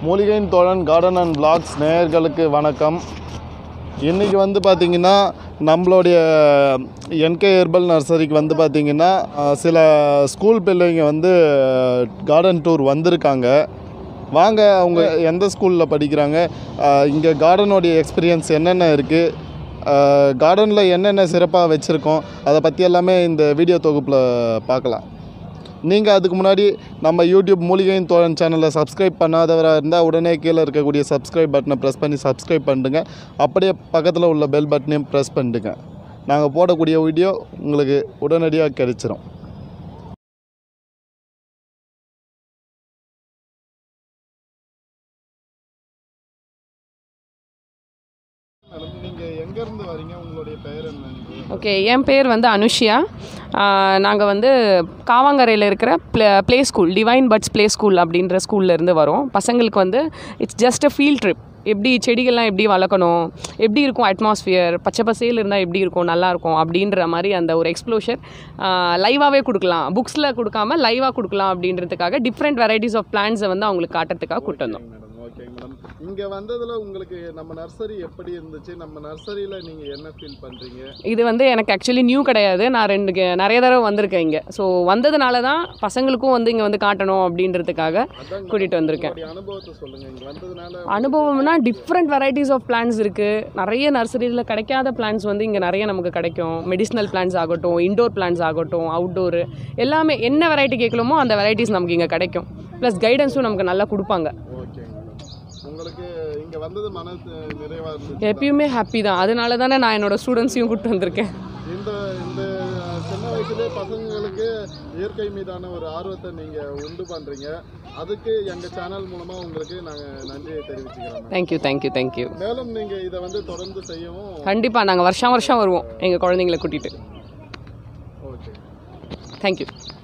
மூலிகையின் தோழன் garden and blocks நேயர்களுக்கு வணக்கம் இன்றைக்கி வந்து பார்த்திங்கன்னா நம்மளுடைய என்கே ஹெர்பல் நர்சரிக்கு வந்து பார்த்திங்கன்னா அஹ், சில ஸ்கூல் பிள்ளைங்க வந்து கார்டன் டூர் வந்திருக்காங்க வாங்க அவங்க எந்த ஸ்கூலில் படிக்கிறாங்க இங்கே கார்டனோடைய எக்ஸ்பீரியன்ஸ் என்னென்ன இருக்குது கார்டனில் என்னென்ன சிறப்பாக வச்சுருக்கோம் அதை பற்றி எல்லாமே இந்த வீடியோ தொகுப்பில் பார்க்கலாம் நீங்கள் அதுக்கு முன்னாடி நம்ம யூடியூப் மூலிகையின் தோழன் சேனலை சப்ஸ்கிரைப் பண்ணாதவராக இருந்தால் உடனே கீழே இருக்கக்கூடிய சப்ஸ்கிரைப் பட்டனை ப்ரெஸ் பண்ணி சப்ஸ்கிரைப் பண்ணிடுங்க அப்படியே பக்கத்தில் உள்ள பெல் பட்டனையும் ப்ரெஸ் பண்ணிடுங்க நாங்கள் போடக்கூடிய வீடியோ உங்களுக்கு உடனடியாக கிடைச்சிரும் நீங்கள் எங்கேருந்து வரீங்க உங்களுடைய பெயர் என்ன ஓகே என் பேர் வந்து அனுஷியா நாங்கள் வந்து காவாங்கரையில் இருக்கிற play play school Divine Buds play school அப்படின்ற ஸ்கூல்ல இருந்து வரோம் பசங்களுக்கு வந்து it's just a field trip எப்படி செடிகள்லாம் எப்படி வளர்க்கணும் எப்படி இருக்கும் அட்மாஸ்ஃபியர் பச்சை பசேல் இருந்தால் எப்படி இருக்கும் நல்லா இருக்கும் அப்படின்ற மாதிரி அந்த ஒரு எக்ஸ்ப்ளோஷர் லைவாகவே கொடுக்கலாம் புக்ஸில் கொடுக்காம லைவாக கொடுக்கலாம் அப்படின்றதுக்காக டிஃப்ரெண்ட் வெரைட்டிஸ் ஆஃப் பிளான்ஸை வந்து அவங்களுக்கு காட்டுறதுக்காக கூட்டு வந்தோம் மேடம் ஓகேங்க மேடம் இங்கே வந்ததில் உங்களுக்கு நம்ம நர்சரி எப்படி இருந்துச்சு நம்ம நர்சரியில் நீங்கள் என்ன ஃபீல் பண்ணுறீங்க இது வந்து எனக்கு ஆக்சுவலி நியூ கிடையாது நான் ரெண்டு கே- நிறைய தடவை வந்திருக்கேன் இங்கே ஸோ வந்ததுனால தான் பசங்களுக்கும் வந்து இங்கே வந்து காட்டணும் அப்படின்றதுக்காக அதான் கூட்டிகிட்டு வந்திருக்கேன் உங்களுடைய அனுபவத்தை சொல்லுங்கள் இங்கே வந்ததுனால அனுபவம்னா டிஃப்ரெண்ட் வெரைட்டிஸ் ஆஃப் பிளான்ஸ் இருக்குது நிறைய நர்சரியில் கிடைக்காத பிளான்ஸ் வந்து இங்கே நிறைய நமக்கு கிடைக்கும் மெடிசினல் பிளான்ஸ் ஆகட்டும் இண்டோர் பிளான்ஸ் ஆகட்டும் அவுட்டோர் எல்லாமே என்ன வெரைட்டி கேட்கலாமோ அந்த வெரைட்டிஸ் நமக்கு இங்கே கிடைக்கும் ப்ளஸ் கைடன்ஸும் நமக்கு நல்லா கொடுப்பாங்க ஓகேங்க மேடம் உங்களுக்கு இங்கே வந்தது மனசு நிறைவாக இருந்துச்சு எப்பயுமே ஹாப்பி தான் அதனால தானே நான் என்னோட ஸ்டூடெண்ட்ஸையும் கூப்பிட்டு வந்திருக்கேன் இந்த இந்த சின்ன வயசுலேயே பசங்களுக்கு இயற்கை மீதான ஒரு ஆர்வத்தை நீங்கள் உண்டு பண்ணுறீங்க அதுக்கு எங்கள் சேனல் மூலமாக உங்களுக்கு நாங்கள் நன்றியை தெரிவிச்சுக்கிறோம் தேங்க்யூ தேங்க்யூ தேங்க்யூ மேலும் நீங்கள் இதை வந்து தொடர்ந்து செய்யவும் கண்டிப்பாக நாங்கள் வருஷம் வருஷம் வருவோம் எங்கள் குழந்தைங்கள கூட்டிகிட்டு ஓகே தேங்க்யூ